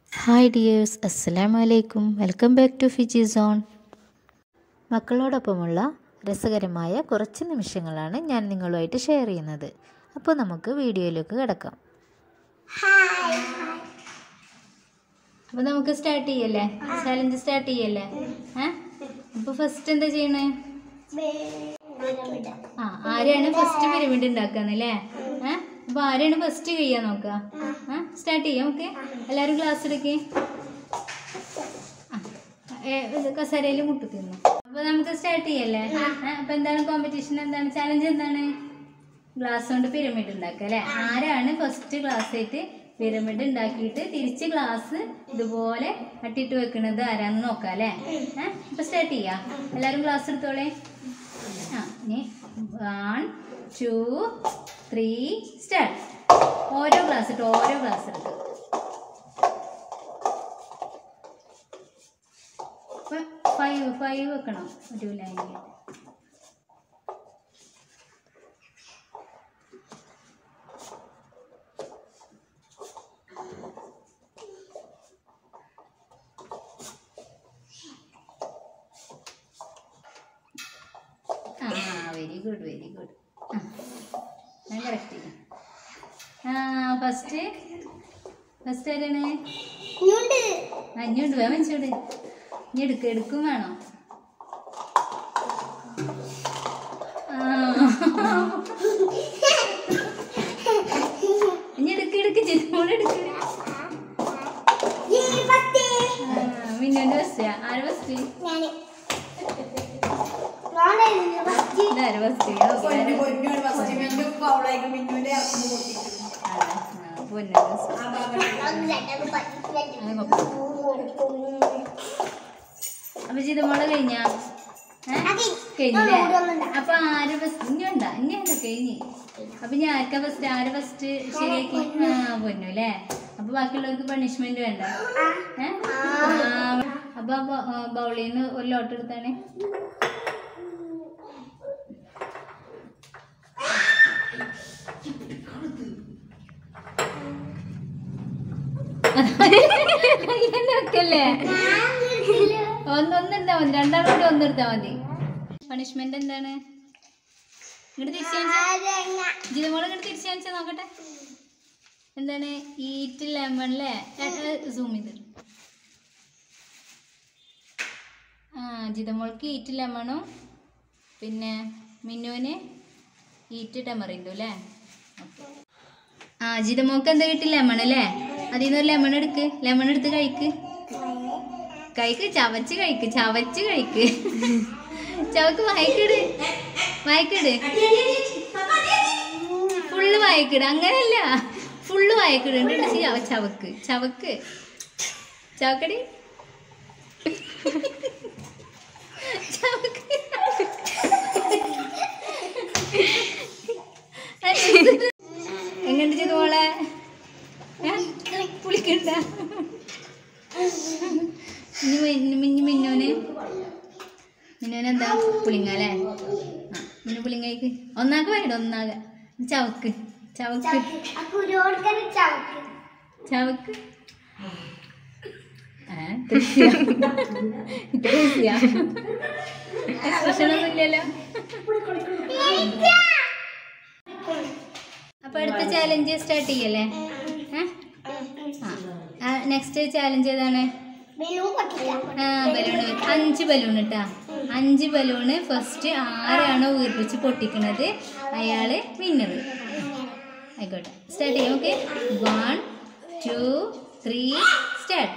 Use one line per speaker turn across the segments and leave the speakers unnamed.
Hi dears അസ്സലാമു അലൈക്കും welcome back to Fiji zone മക്കളോടൊപ്പമുള്ള രസകരമായ കുറച്ച് നിമിഷങ്ങളാണ് ഞാൻ നിങ്ങളുമായിട്ട് ഷെയർ ചെയ്യുന്നത് അപ്പോൾ നമുക്ക് വീഡിയോയിലേക്ക് കിടക്കാം അപ്പോൾ നമുക്ക് സ്റ്റാർട്ട് ചെയ്യല്ലേ ചാലഞ്ച് സ്റ്റാർട്ട് ചെയ്യല്ലേ ഏ അപ്പോൾ ഫസ്റ്റ് എന്താ ചെയ്യണേ ആ ആരെയാണ് ഫസ്റ്റ് പിരമിഡ് ഉണ്ടാക്കാന്നല്ലേ ഏ അപ്പോൾ ആരെയാണ് ഫസ്റ്റ് കഴിയാൻ നോക്കുക ആ സ്റ്റാർട്ട് ചെയ്യാം ഓക്കെ എല്ലാവരും ക്ലാസ് എടുക്കേ കസേരയിൽ മുട്ടു തിന്നു അപ്പോൾ നമുക്ക് സ്റ്റാർട്ട് ചെയ്യല്ലേ അപ്പോൾ എന്താണ് കോമ്പറ്റീഷൻ എന്താണ് ചാലഞ്ച് എന്താണ് ഗ്ലാസ് കൊണ്ട് പിരമിഡ് ഉണ്ടാക്കുക അല്ലേ ആരാണ് ഫസ്റ്റ് ഗ്ലാസ് ആയിട്ട് പിരമിഡ് ഉണ്ടാക്കിയിട്ട് തിരിച്ച് ഗ്ലാസ് ഇതുപോലെ അട്ടിട്ട് വെക്കുന്നത് ആരാന്ന് നോക്കാം അല്ലേ ഏഹ് ഇപ്പൊ സ്റ്റാർട്ട് ചെയ്യാം എല്ലാവരും ഗ്ലാസ് എടുത്തോളേ ആ ഇനി വൺ ടു ത്രീ സ്റ്റാർട്ട് ഓരോ ഗ്ലാസ് ഇട്ട് ഓരോ ഗ്ലാസ് എടുക്കും ഫൈവ് ഫൈവ് വെക്കണം ഒരു ലൈനിൽ ആ വെരി ഗുഡ് വെരി ഗുഡ് ഞാൻ കറക്റ്റ് ചെയ്യാം ആ ഫസ്റ്റ് ഫസ്റ്റ് ആരാണ് അഞ്ഞുണ്ട് വേഗം വെച്ചോട് ഇനി എടുക്ക എടുക്കും വേണോ ആ. ഇനി എടുക്ക എടുക്ക് ചിത്രമോള് എടുക്ക മിന്നുന്റെ ഫസ്റ്റ് ആര് ഫസ്റ്റ് ഇതാര് ഫസ്റ്റ് പൊന്നു അപ്പൊ ചിതമോളെ കഴിഞ്ഞ കഴിഞ്ഞില്ലേ അപ്പൊ ആര് ഫസ്റ്റ് ഇനി വേണ്ട ഇനി വേണ്ട കഴിഞ്ഞ് അപ്പൊ ഞാൻ ആർക്കാ ഫസ്റ്റ് ആര് ഫസ്റ്റ് ശരിയാക്കി ആ പൊന്നു അല്ലേ അപ്പൊ ബാക്കിയുള്ളവർക്ക് പണിഷ്മെന്റ് വേണ്ട ഏ? ആ, അപ്പൊ ബൗളിൽ നിന്ന് ഒരു ലോട്ട് എടുത്താണ് വെക്കല്ലേ ഒന്ന് ഒന്നെടുത്താ മതി രണ്ടാം കൂടി ഒന്നെടുത്താ മതി പണിഷ്മെന്റ് എന്താണ് ഇങ്ങോട്ട് തിരിച്ചു ജിതമോളെ ഇങ്ങോട്ട് തിരിച്ചു കാണിച്ചാ നോക്കട്ടെ എന്താണ് ഈറ്റ് ലെമൺ അല്ലേ സൂം ചെയ്ത് ആ ജിതമോൾക്ക് ഈറ്റ് ലെമണും പിന്നെ മിന്നുവിന് ഈറ്റ് ടെമറിൻഡും അല്ലേ ഓക്കെ ആ ജിതമോൾക്ക് എന്താ കിട്ടി ലെമൺ അല്ലേ അതിൽ നിന്ന് ഒരു ലെമൺ എടുക്ക് ലെമൺ എടുത്ത് കഴിക്ക് കഴിക്ക് ചവച്ച് കഴിക്ക് ചവച്ച് കഴിക്ക് ചവക്ക് വായിക്കിട് വായിക്കിട് ഫുള്ള് വായിക്കിട് അങ്ങനെയല്ല ഫുള്ള് വായിക്കിട് എന്നിട്ട് ചവ ചവക്ക് ചവക്ക് ചവക്കടി ചവക്ക് എങ്ങനെ ചെയ്തു മോളെ പുളിക്കണ്ട ഇനി മിന്നു മിന്നു മിന്നോന് മിന്നോന് എന്താ പുളിങ്ങ അല്ലേ ആ മിന്നു പുളിങ്ങയ്ക്ക് ഒന്നാകെ വേണ്ട ഒന്നാകെ ചവക്ക് ചവക്ക് ചവക്ക് എക്സ്പ്രഷനൊന്നും ഇല്ലല്ലോ അപ്പൊ അടുത്ത ചാലഞ്ച് സ്റ്റാർട്ട് ചെയ്യല്ലേ ആ നെക്സ്റ്റ് ചാലഞ്ച് ഏതാണ് ആ ബലൂൺ അഞ്ച് ബലൂൺ ഇട്ടാ അഞ്ച് ബലൂണ് ഫസ്റ്റ് ആരാണോ വീർപ്പിച്ച് പൊട്ടിക്കണത് അയാള് വിന്നർ ആയിക്കോട്ടെ സ്റ്റാർട്ട് ചെയ്യാം okay one two three start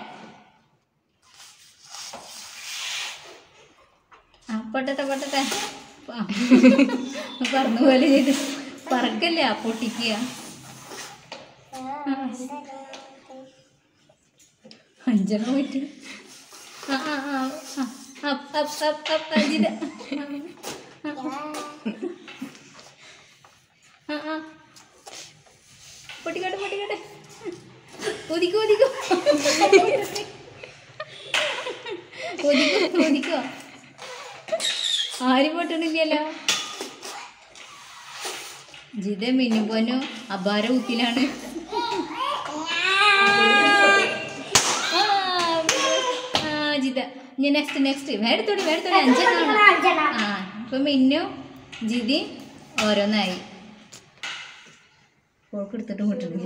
ആ പൊട്ടട്ടെ പൊട്ടട്ടെ ആ. പറഞ്ഞ പോലെ ചെയ്ത് പറക്കല്ല പൊട്ടിക്കുക അഞ്ചെണ്ണം പറ്റി ആ ആ ആ ആ up up up up Ajitha ആ ആ പൊട്ടിക്കോട്ടെ പൊട്ടിക്കോട്ടെ ഒതിക്കോ ഒതിക്കോ ഒതിക്കോ ഒതിക്കോ ആരും പൊട്ടണില്ലല്ലോ ജിത മിന്നുപോനു അപാര ഊത്തിലാണ് ഇനി നെക്സ്റ്റ് നെക്സ്റ്റ് വേടത്തോടി വേടത്തോടി അഞ്ചെണ്ണം ആ ഇപ്പൊ മിന്നു ജിതി ഓരോന്നായി പോൾക്ക് എടുത്തിട്ടും കിട്ടുന്നില്ലേ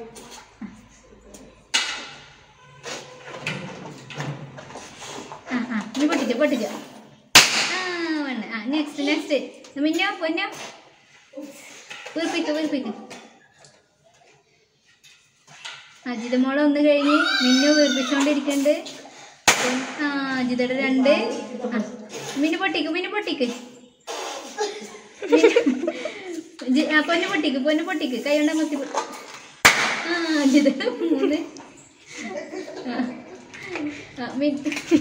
ആ ആ ഇനി പൊട്ടിച്ചോ പൊട്ടിച്ചോ ആ വേണ്ട ആ നെക്സ്റ്റ് നെക്സ്റ്റ് മിന്നോ പൊന്നോ വീർപ്പിക്കോ വീർപ്പിക്കോ അജിത മോളെ ഒന്ന് കഴിഞ്ഞ് മിന്നു വീർപ്പിച്ചോണ്ടിരിക്കുന്നുണ്ട് ആ അജിതയുടെ രണ്ട് ആ മിന്നു പൊട്ടിക്ക് മിന്നു പൊട്ടിക്ക് ജി- ആ പൊന്നു പൊട്ടിക്ക് പൊന്നു പൊട്ടിക്ക് കൈ കൊണ്ട് മത്തി പൊ- ആ അജിതയുടെ മൂന്ന് ആ. ആ, മിൻ-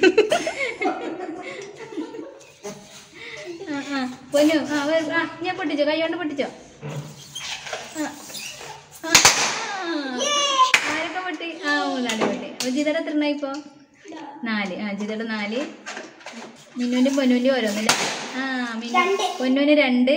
ആ ആ പൊന്നു ആ വേ- ആ ഞാൻ പൊട്ടിച്ചോ കൈ കൊണ്ട് പൊട്ടിച്ചോ ആ ആ, ആ. ആരൊക്കെ പൊട്ടി ആ മൂന്നാല് പൊട്ടി അപ്പൊ ജിതയുടെ എത്ര എണ്ണമായി ഇപ്പോ നാല് ആ ജിതയുടെ നാല് മിന്നുവിന്റെ പൊന്നുവിന്റെ ഓരോന്നില്ല ആ മിന്നു പൊന്നുവിന് രണ്ട്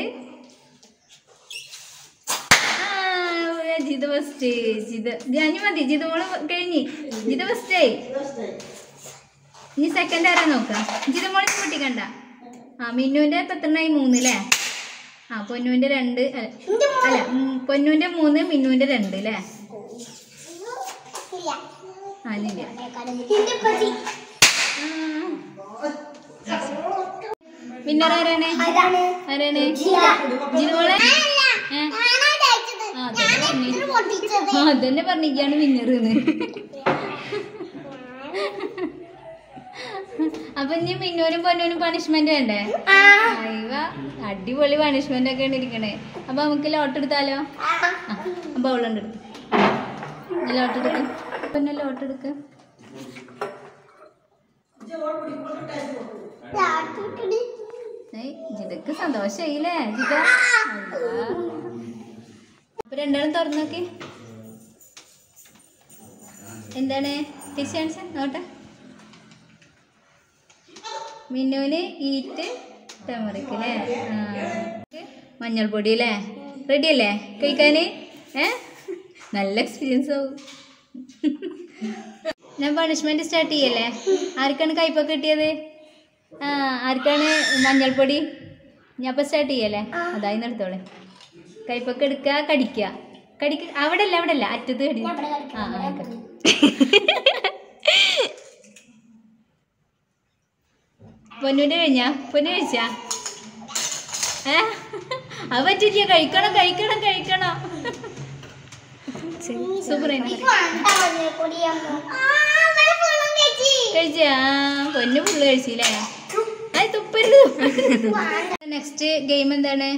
ആ ജിത ഫസ്റ്റ് ജിത ഞാൻ മതി ജിത മോള് കഴിഞ്ഞ് ജിത ഫസ്റ്റായി ഇനി സെക്കൻഡ് ആരാ നോക്കാം ജിത മോളെ പൊട്ടിക്കണ്ട ആ മിന്നുവിന്റെ ഇപ്പൊ എത്രണ്ണായി മൂന്ന് അല്ലേ ആ പൊന്നുവിന്റെ രണ്ട് അല്ല അല്ല ഉം, പൊന്നുവിന്റെ മൂന്ന് മിന്നുവിന്റെ രണ്ട് അല്ലേ ആ ഇല്ല വിന്നർ ആരാണ് ആരാണ് ജിനോളെ ഏ? ആ, അതന്നെ പറഞ്ഞു. ആ അതന്നെ പറഞ്ഞിരിക്കാണ് വിന്നർ അപ്പൊ ഇനി മിന്നൂരും പൊന്നൂരും പണിഷ്മെന്റ് വേണ്ടേ അയ്യ അടിപൊളി പണിഷ്മെന്റ് ഒക്കെ ഇരിക്കണേ അപ്പൊ നമുക്ക് ലോട്ട് എടുത്താലോ ബൗളുണ്ട് എടുത്ത് ലോട്ട് എടുക്ക പിന്നെ ലോട്ട് എടുക്ക ഏയ് ജിതക്ക് സന്തോഷായില്ലേ ജിത അയ്യ. അപ്പൊ രണ്ടാളും തുറന്നു നോക്കി എന്താണ് തിരിച്ചു നോട്ടെ മിന്നുവിന് ഈറ്റ് തെമറിക്ക് അല്ലേ മഞ്ഞൾപ്പൊടി അല്ലേ റെഡി അല്ലേ കഴിക്കാന് ഏ നല്ല എക്സ്പീരിയൻസ് ആവും ഞാൻ പണിഷ്മെന്റ് സ്റ്റാർട്ട് ചെയ്യല്ലേ ആർക്കാണ് കയ്പൊക്കെ കിട്ടിയത് ആ ആർക്കാണ് മഞ്ഞൾപ്പൊടി ഞാൻ അപ്പം സ്റ്റാർട്ട് ചെയ്യല്ലേ അതായി നിർത്തോളെ കയ്പൊക്കെ എടുക്കുക കടിക്കുക കടിക്ക അവിടെ അല്ല അവിടെ അല്ല അറ്റത്ത് കടി ആ ആ, ആയിക്കോട്ടെ പൊന്നുവിൻ്റെ കഴിഞ്ഞാ പൊന്നു കഴിച്ചാ ഏ അത് പറ്റില്ല കഴിക്കണം കഴിക്കണം കഴിക്കണം സൂപ്പർ കഴിച്ചാ പൊന്നു ഫുള്ള് കഴിച്ചില്ലേ അത് തുപ്പരുത് നെക്സ്റ്റ് ഗെയിം എന്താണ്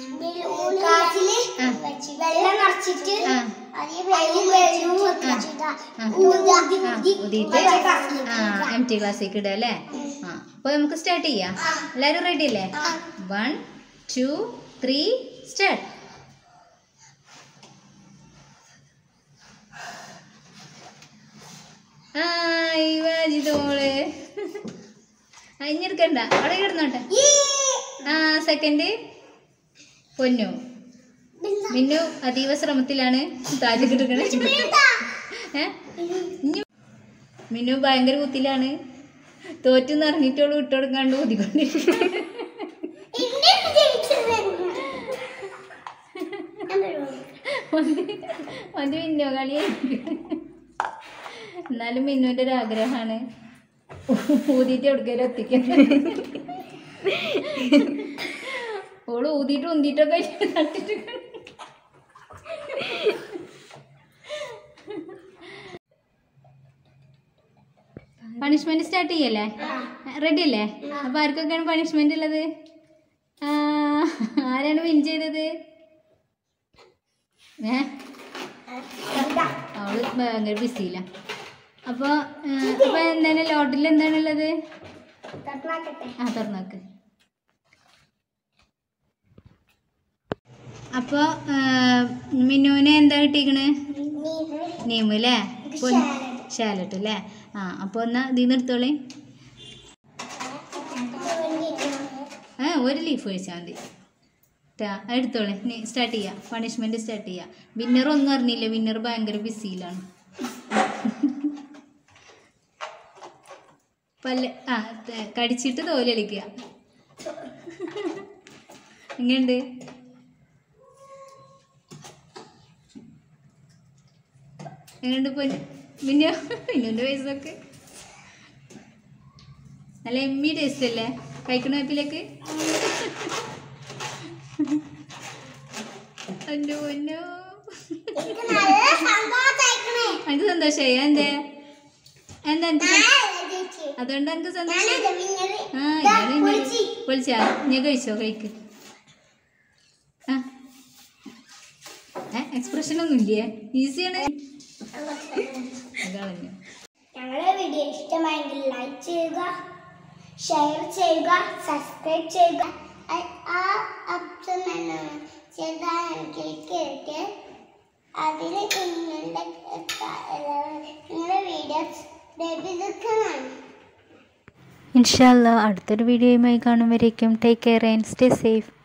ആ.
വെള്ളം നിറച്ചിട്ട്
ആ
അതിൽ വെള്ളം വെച്ചിട്ട്
ആ ഊതിയിട്ട് ആ എം ടി ക്ലാസ്സിലേക്ക് ഇടുക അല്ലേ ആ അപ്പോൾ നമുക്ക് സ്റ്റാർട്ട് ചെയ്യാം എല്ലാവരും റെഡി അല്ലേ വൺ ടു ത്രീ സ്റ്റാർട്ട് മോള് അഞ്ഞെടുക്കണ്ട അവിടെ കിടന്നോട്ടെ ആ സെക്കൻഡ് പൊന്നു മിന്നു അതീവ ശ്രമത്തിലാണ് താഴേക്ക് എടുക്കണേ ഏ ഇനി മിന്നു ഭയങ്കര കുത്തിലാണ് തോറ്റു ഇറങ്ങിയിട്ടുള്ളൂ ഇട്ടുകൊടുക്കാണ്ട് ഊതിക്കൊണ്ടിരിക്കും മതി മിന്നു കളിയായിരിക്കും എന്നാലും മിന്നുവിൻ്റെ ഒരു ആഗ്രഹമാണ് ഊതിയിട്ട് എവിടേക്കാലും എത്തിക്കാൻ ഓള് ഊതിയിട്ട് ഉന്തിയിട്ടൊക്കെ നട്ടിട്ട് പണിഷ്മെന്റ് സ്റ്റാർട്ട് ചെയ്യല്ലേ റെഡി അല്ലേ അപ്പൊ ആർക്കൊക്കെയാണ് പണിഷ്മെന്റ് ഉള്ളത് ആ, ആരാണ് വിൻ ചെയ്തത് ഏ അവള് ഭയങ്കര ബിസിയില്ല അപ്പോൾ അപ്പോൾ എന്താണ് ലോട്ടിൽ എന്താണുള്ളത് ആ തുറന്നോക്ക് അപ്പോൾ മിന്നുവിന് എന്താ കിട്ടിക്കണ് നീമു അല്ലേ ശാലട്ട് അല്ലേ ആ അപ്പോൾ എന്നാ ഇതിൽ നിർത്തോളേ ആ ഒരു ലീഫ് കഴിച്ചാൽ മതി ട്ടാ, എടുത്തോളെ നീ സ്റ്റാർട്ട് ചെയ്യാം പണിഷ്മെന്റ് സ്റ്റാർട്ട് ചെയ്യാം വിന്നർ ഒന്നും അറിഞ്ഞില്ല വിന്നർ ഭയങ്കര ബിസിയിലാണ് പല്ല് ആ ത- കടിച്ചിട്ട് തോലടിക്കുക എങ്ങനെയുണ്ട് എങ്ങനെയുണ്ട് പൊന്നു മിന്നു മിന്നുവിൻ്റെ പൈസൊക്കെ നല്ല എമ്മി ടേസ്റ്റ് അല്ലേ കഴിക്കണ വേപ്പിലേക്ക് എൻ്റെ പൊന്നു
എനിക്ക് നല്ല സംഭവം തയ്ക്കണേ
എനിക്ക് സന്തോഷമായി എന്തേ എന്താ എനിക്ക് സ-
ഞാനല്ലേ ചേച്ചി
അതുകൊണ്ട് എനിക്ക് സന്തോഷം
ഞാനല്ലേ വിന്നറ്
ആ
ദാ,
ഇന്നലെ ഇന്നലെ
പൊളിച്ച്.
പൊളിച്ചാ നീ കഴിച്ചോ കഴിക്ക് ആ എക്സ്പ്രഷൻ ഒന്നും ഇല്ലേ ഈസിയാണ് കളഞ്ഞു
ഞങ്ങളുടെ വീഡിയോ ഇഷ്ടമായെങ്കിൽ ലൈക്ക് ചെയ്യുക ഷെയർ ചെയ്യുക സബ്സ്ക്രൈബ് ചെയ്യുക ആ- ആ ഓപ്ഷൻ തന്നെ ചെറുതായി ക്ലിക്ക് ചെയ്തിട്ട് അതിൽ നിങ്ങളുടെ നിങ്ങളുടെ വീഡിയോസ് ലഭ്യതക്കാണ്
ഇൻഷാല്ല അടുത്തൊരു വീഡിയോയുമായി കാണും വരേക്കും take care and stay safe